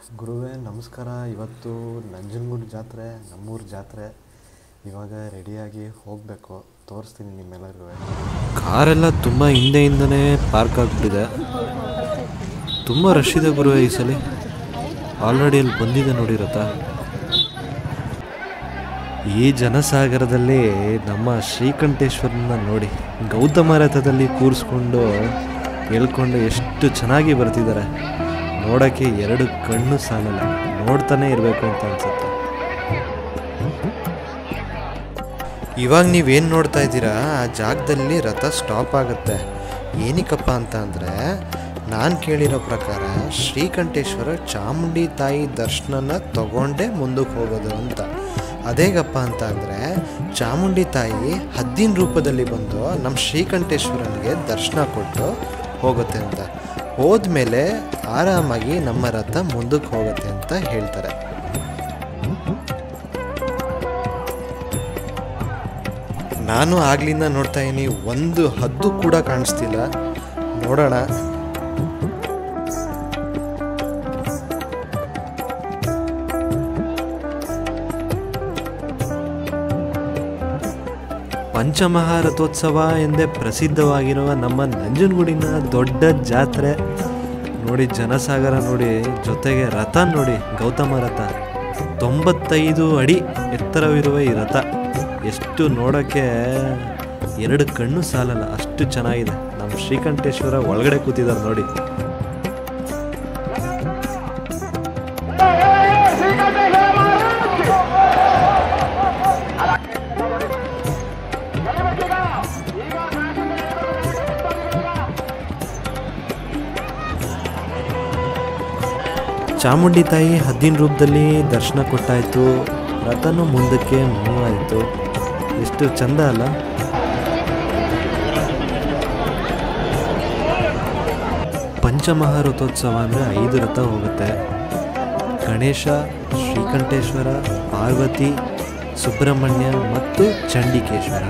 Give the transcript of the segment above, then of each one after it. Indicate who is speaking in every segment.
Speaker 1: ಗುರುವೇ ನಮಸ್ಕಾರ ಇವತ್ತು ನಂಜನಗೂಡು ಜಾತ್ರೆ ನಮ್ಮೂರ ಜಾತ್ರೆ ಇವಾಗ ರೆಡಿಯಾಗಿ ಹೋಗಬೇಕು ತೋರಿಸ್ತೀನಿ ನಿಮ್ಮೆಲ್ಲರಿಗೂ
Speaker 2: ಕಾರೆಲ್ಲ ತುಂಬ ಹಿಂದೆಯಿಂದನೇ ಪಾರ್ಕ್ ಆಗಿಬಿಟ್ಟಿದೆ ತುಂಬ ರಶ್ ಇದೆ ಗುರು ಈ ಸಲ ಆಲ್ರೆಡಿ ಅಲ್ಲಿ ಬಂದಿದೆ ನೋಡಿ ರಥ ಈ ಜನಸಾಗರದಲ್ಲಿ ನಮ್ಮ ಶ್ರೀಕಂಠೇಶ್ವರನ ನೋಡಿ ಗೌತಮ ರಥದಲ್ಲಿ ಕೂರಿಸ್ಕೊಂಡು ಹೇಳ್ಕೊಂಡು ಎಷ್ಟು ಚೆನ್ನಾಗಿ ಬರ್ತಿದ್ದಾರೆ ನೋಡೋಕ್ಕೆ ಎರಡು ಕಣ್ಣು ಸಾಲಲ್ಲ ನೋಡ್ತಾನೆ ಇರಬೇಕು ಅಂತ ಅನ್ಸುತ್ತೆ ಇವಾಗ ನೀವೇನು ನೋಡ್ತಾ ಇದ್ದೀರಾ ಆ ಜಾಗದಲ್ಲಿ ರಥ ಸ್ಟಾಪ್ ಆಗುತ್ತೆ ಏನಕ್ಕಪ್ಪ ಅಂತ ಅಂದರೆ ನಾನು ಕೇಳಿರೋ ಪ್ರಕಾರ ಶ್ರೀಕಂಠೇಶ್ವರ ಚಾಮುಂಡಿ ತಾಯಿ ದರ್ಶನನ ತಗೊಂಡೇ ಮುಂದಕ್ಕೆ ಹೋಗೋದು ಅಂತ ಅದೇಗಪ್ಪ ಅಂತ ಅಂದರೆ ಚಾಮುಂಡಿ ತಾಯಿ ಹದ್ದಿನ ರೂಪದಲ್ಲಿ ಬಂದು ನಮ್ಮ ಶ್ರೀಕಂಠೇಶ್ವರನಿಗೆ ದರ್ಶನ ಕೊಟ್ಟು ಹೋಗುತ್ತೆ ಅಂತ ಹೋದ್ಮೇಲೆ ಆರಾಮಾಗಿ ನಮ್ಮ ರಥ ಮುಂದಕ್ಕೆ ಹೋಗುತ್ತೆ ಅಂತ ಹೇಳ್ತಾರೆ ನಾನು ಆಗ್ಲಿಂದ ನೋಡ್ತಾ ಇದೀನಿ ಒಂದು ಹದ್ದು ಕೂಡ ಕಾಣಿಸ್ತಿಲ್ಲ ನೋಡೋಣ ಪಂಚಮಹಾರಥೋತ್ಸವ ಎಂದೇ ಪ್ರಸಿದ್ಧವಾಗಿರುವ ನಮ್ಮ ನಂಜನಗೂಡಿನ ದೊಡ್ಡ ಜಾತ್ರೆ ನೋಡಿ ಜನಸಾಗರ ನೋಡಿ ಜೊತೆಗೆ ರಥ ನೋಡಿ ಗೌತಮ ರಥ ತೊಂಬತ್ತೈದು ಅಡಿ ಎತ್ತರವಿರುವ ಈ ರಥ ಎಷ್ಟು ನೋಡೋಕ್ಕೆ ಎರಡು ಕಣ್ಣು ಸಾಲಲ್ಲ ಅಷ್ಟು ಚೆನ್ನಾಗಿದೆ ನಮ್ಮ ಶ್ರೀಕಂಠೇಶ್ವರ ಒಳಗಡೆ ಕೂತಿದ್ದಾರೆ ನೋಡಿ ಚಾಮುಂಡಿ ತಾಯಿ ಹದ್ದಿನ ರೂಪದಲ್ಲಿ ದರ್ಶನ ಕೊಟ್ಟಾಯಿತು ರಥನೂ ಮುಂದಕ್ಕೆ ಮೂವ್ ಆಯಿತು ಎಷ್ಟು ಚಂದ ಅಲ್ಲ ಪಂಚಮಹಾರಥೋತ್ಸವ ಅಂದರೆ ಐದು ರಥ ಹೋಗುತ್ತೆ ಗಣೇಶ ಶ್ರೀಕಂಠೇಶ್ವರ ಪಾರ್ವತಿ ಸುಬ್ರಹ್ಮಣ್ಯ ಮತ್ತು ಚಂಡಿಕೇಶ್ವರ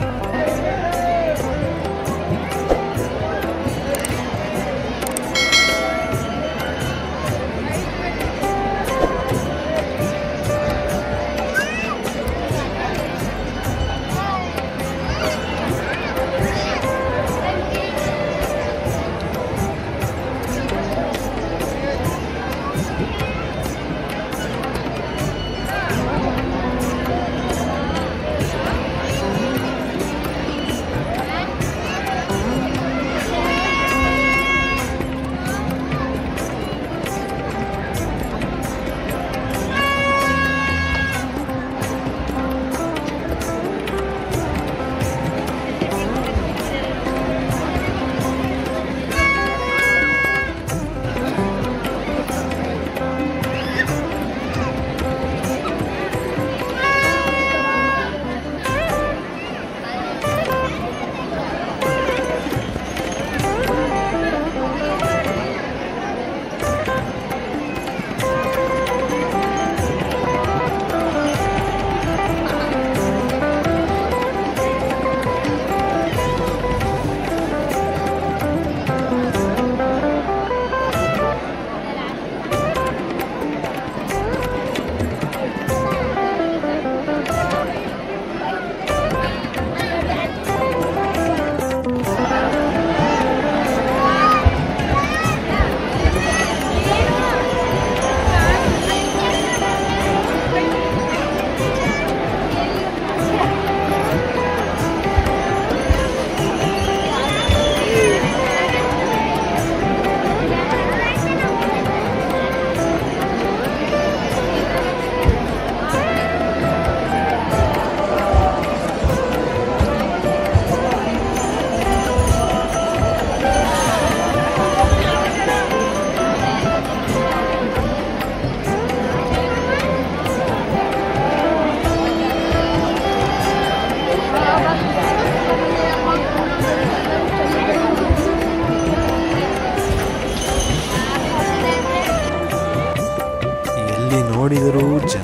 Speaker 2: ಎಲ್ಲಿ ನೋಡಿದರೂ ಜನ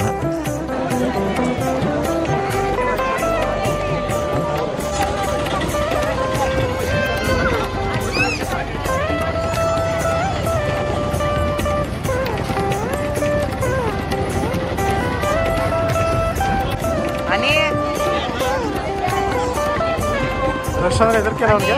Speaker 3: ವರ್ಷ ಅಂದ್ರೆ ಹೆದರ್ಕೆ ಅವ್ನಿಗೆ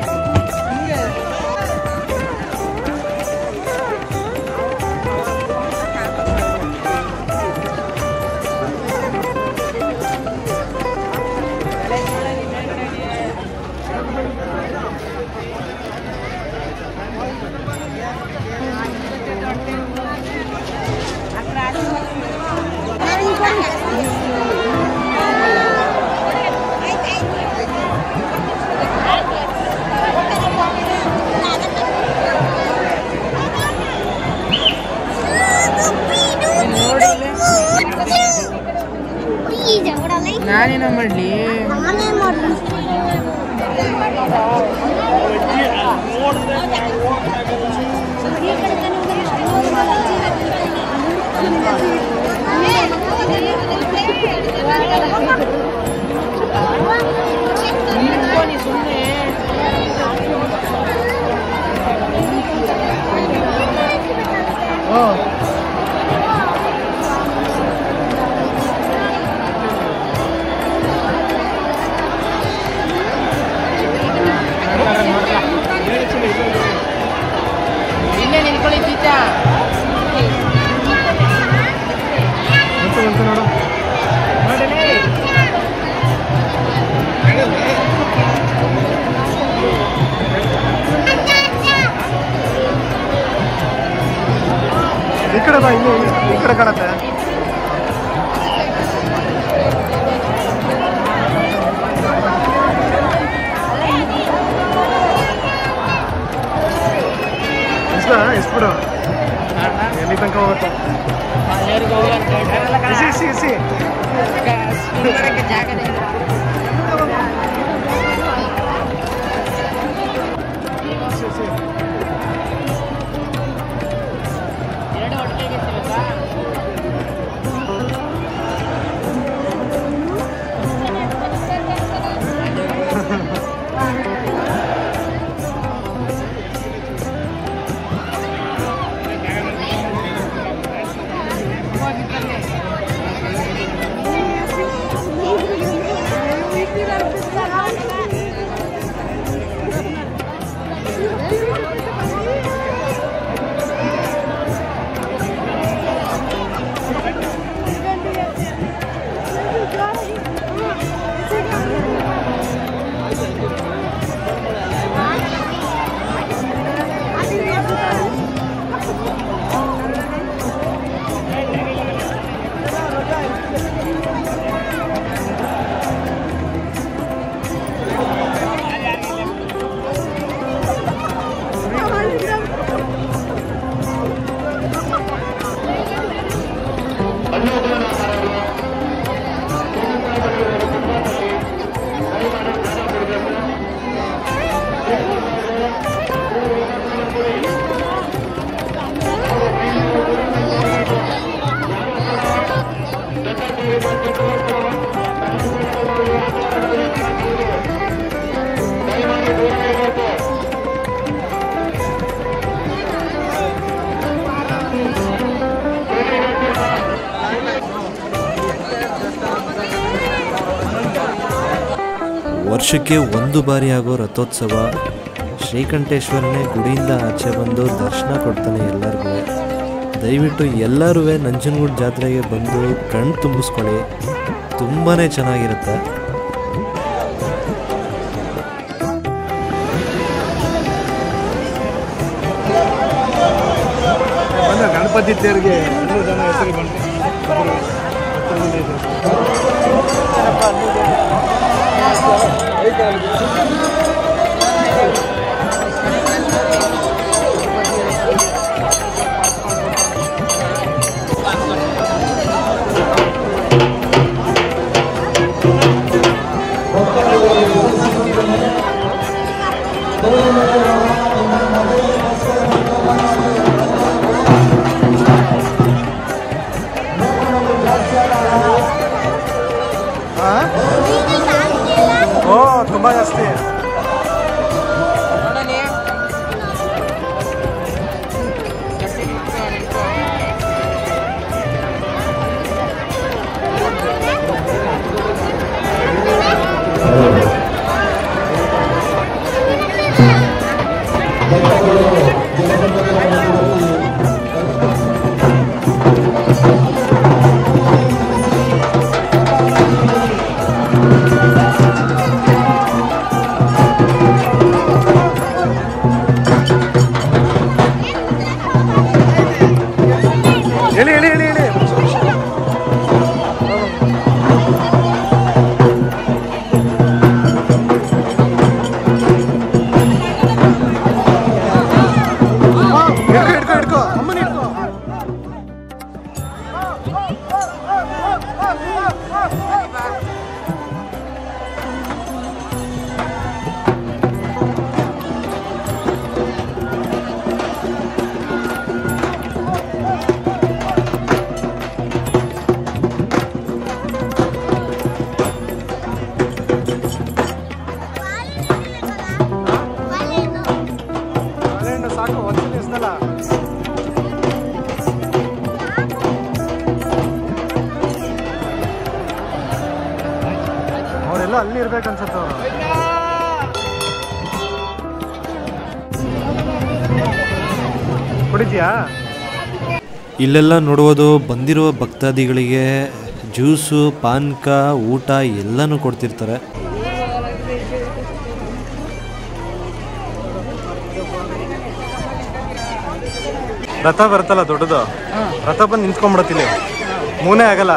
Speaker 4: ನಾನೇನೋ ಮಾಡಲಿ
Speaker 5: ನಾನೇನ್ ಮಾಡ್ಲಿ
Speaker 4: ಸುಮ್ಮನೆ ಇಲ್ಲೇ ನಿಂತ್ಕೊಳ್ಳಿ ಚೀತಾ
Speaker 3: ಬಂತು ಬಂತು ನೋಡು ಈ ಕಡೆ ಬಾ ಇಲ್ಲಿ ಈ ಕಡೆ ಕಾಣತ್ತೆ ಎಷ್ಟ ಎಷ್ಟು ಬಿಡು ಎಲ್ಲಿ ತನಕ ಹೋಗುತ್ತೆ
Speaker 4: ಅಲ್ಲಿವರೆಗೂ ಹೋಗಿ ಅಂತ ಹೇಳ್ತಾರಲ್ಲ
Speaker 3: ಸಿ ಸಿ ಸಿ
Speaker 4: ಸ್ವಿಮ್ ಮಾಡಕ್ಕೆ ಜಾಗನೇ ಇಲ್ಲ. ಎರಡು ಒಟ್ಟಿಗೆ ಸಿಗುತ್ತಾ
Speaker 2: ವರ್ಷಕ್ಕೆ ಒಂದು ಬಾರಿ ಆಗೋ ರಥೋತ್ಸವ ಶ್ರೀಕಂಠೇಶ್ವರನೇ ಗುಡಿಯಿಂದ ಆಚೆ ಬಂದು ದರ್ಶನ ಕೊಡ್ತಾನೆ ಎಲ್ಲರಿಗೂ ದಯವಿಟ್ಟು ಎಲ್ಲರೂ ನಂಜನಗೂಡು ಜಾತ್ರೆಗೆ ಬಂದು ಕಣ್ಣು ತುಂಬಿಸ್ಕೊಳ್ಳಿ ತುಂಬಾ ಚೆನ್ನಾಗಿರುತ್ತೆ
Speaker 3: ಬಂದ ಗಣಪತಿ ತೇರಿಗೆ ಎಲ್ಲರೂ ಜನ ಹೆಸರು ಬಂತು ಒಬ್ಬರು ಹತ್ತು ಮಂದಿ ಇದ್ದಾರೆ. ಆ? ಓ ತುಂಬ ಜಾಸ್ತಿ ಹೇಳಿ ಹೇಳಿ ಹೇಳಿ ಹೇಳಿ ಹಿಡ್ಕೊ ಹಿಡ್ಕೊ ಹಿಡ್ಕೊ ಅಮ್ಮನ ಹಿಡ್ಕೊ ಬಾಳೆಹಣ್ಣು ಸಾಕು ಒಂದ್ಸಲ ಎಸ್ದಲ್ಲ ಅವರೆಲ್ಲ ಅಲ್ಲಿ ಇರ್ಬೇಕನ್ಸುತ್ತೆ ಅವರು ಕುಡಿದ್ಯಾ
Speaker 2: ಇಲ್ಲೆಲ್ಲ ನೋಡುವುದು ಬಂದಿರುವ ಭಕ್ತಾದಿಗಳಿಗೆ ಜ್ಯೂಸು ಪಾನಕ ಊಟ ಎಲ್ಲನೂ ಕೊಡ್ತಿರ್ತಾರೆ
Speaker 3: ರಥ ಬರ್ತಲ್ಲ ದೊಡ್ಡದು ರಥ ಬಂದು ನಿಂತ್ಕೊಂಡ್ಬಿಡತ್ತಿಲ್ಲಿ ಮೂನೇ ಆಗಲ್ಲ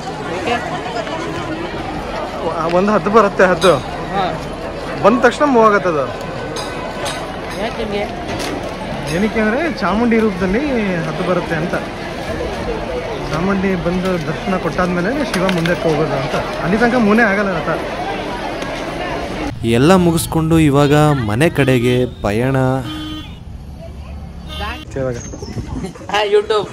Speaker 3: ಒಂದು ಹದ್ದು ಬರುತ್ತೆ ಹದ್ದು ಬಂದ ತಕ್ಷಣ ಮೂವ್ ಆಗತ್ತೆ ಅದು
Speaker 4: ಯಾಕೆ ನಿಮಗೆ
Speaker 3: ಏನಕ್ಕೆ ಅಂದರೆ ಚಾಮುಂಡಿ ರೂಪದಲ್ಲಿ ಹದ್ದು ಬರುತ್ತೆ ಅಂತ ಚಾಮುಂಡಿ ಬಂದು ದರ್ಶನ ಕೊಟ್ಟಾದ್ಮೇಲೆ ಶಿವ ಮುಂದಕ್ಕೆ ಹೋಗೋದು ಅಂತ ಅಲ್ಲಿ ತನಕ ಮೂನೇ ಆಗಲ್ಲ ರಥ
Speaker 2: ಎಲ್ಲ ಮುಗಿಸ್ಕೊಂಡು ಇವಾಗ ಮನೆ ಕಡೆಗೆ ಪಯಣ
Speaker 3: ಇವಾಗ
Speaker 4: ಹಾಂ ಯೂಟ್ಯೂಬ್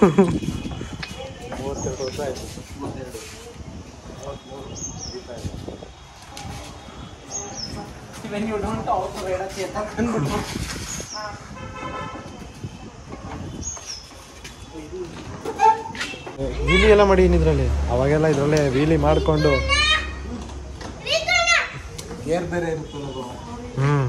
Speaker 3: ವೀಲಿ ಎಲ್ಲ ಮಾಡಿ ಇದರಲ್ಲಿ ಅವಾಗೆಲ್ಲ ಇದರಲ್ಲೇ ವೀಲಿ ಮಾಡಿಕೊಂಡು ಹ್ಮ್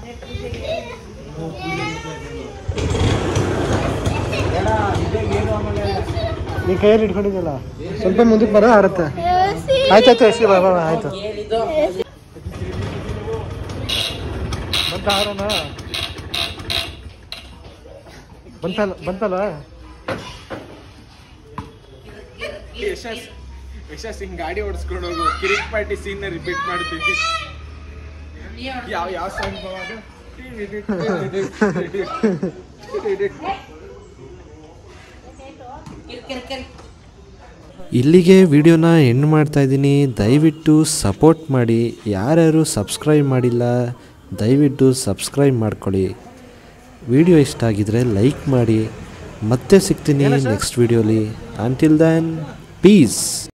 Speaker 3: ನೀ ಕೈಯಲ್ಲಿ ಇಟ್ಕೊಂಡಿದ್ದಲ್ಲ ಸ್ವಲ್ಪ ಮುಂದಕ್ಕೆ ಬರ ಆರುತ್ತೆ ಆಯ್ತಾಯ್ತು ಎಸಿ ಬಾ ಬಾ ಬಾ, ಆಯ್ತು ಬಂತ ಆರೋಣ ಬಂತಲ್ಲ ಬಂತಲ್ಲ
Speaker 5: ಯಶಸ್ ಯಶಸ್ ಹಿಂಗ್ ಗಾಡಿ ಓಡಿಸ್ಕೊಂಡು ಹೋಗು ಕಿರಿಕ್ ಪಾರ್ಟಿ ಸೀನ್ ರಿಪೀಟ್ ಮಾಡ್ತೀವಿ ಯಾವ ಯಾವ ಸಾಂಗ್ ಅದು
Speaker 2: ಇಲ್ಲಿಗೆ ವಿಡಿಯೋನ ಎಂಡ್ ಮಾಡ್ತಾ ಇದ್ದೀನಿ ದಯವಿಟ್ಟು ಸಪೋರ್ಟ್ ಮಾಡಿ ಯಾರ್ಯಾರು ಸಬ್ಸ್ಕ್ರೈಬ್ ಮಾಡಿಲ್ಲ ದಯವಿಟ್ಟು ಸಬ್ಸ್ಕ್ರೈಬ್ ಮಾಡ್ಕೊಳ್ಳಿ ವಿಡಿಯೋ ಇಷ್ಟ ಆಗಿದ್ರೆ ಲೈಕ್ ಮಾಡಿ ಮತ್ತೆ ಸಿಗ್ತೀನಿ ನೆಕ್ಸ್ಟ್ ವಿಡಿಯೋಲಿ ಅಂಟಿಲ್ ದ್ಯಾನ್ ಪೀಸ್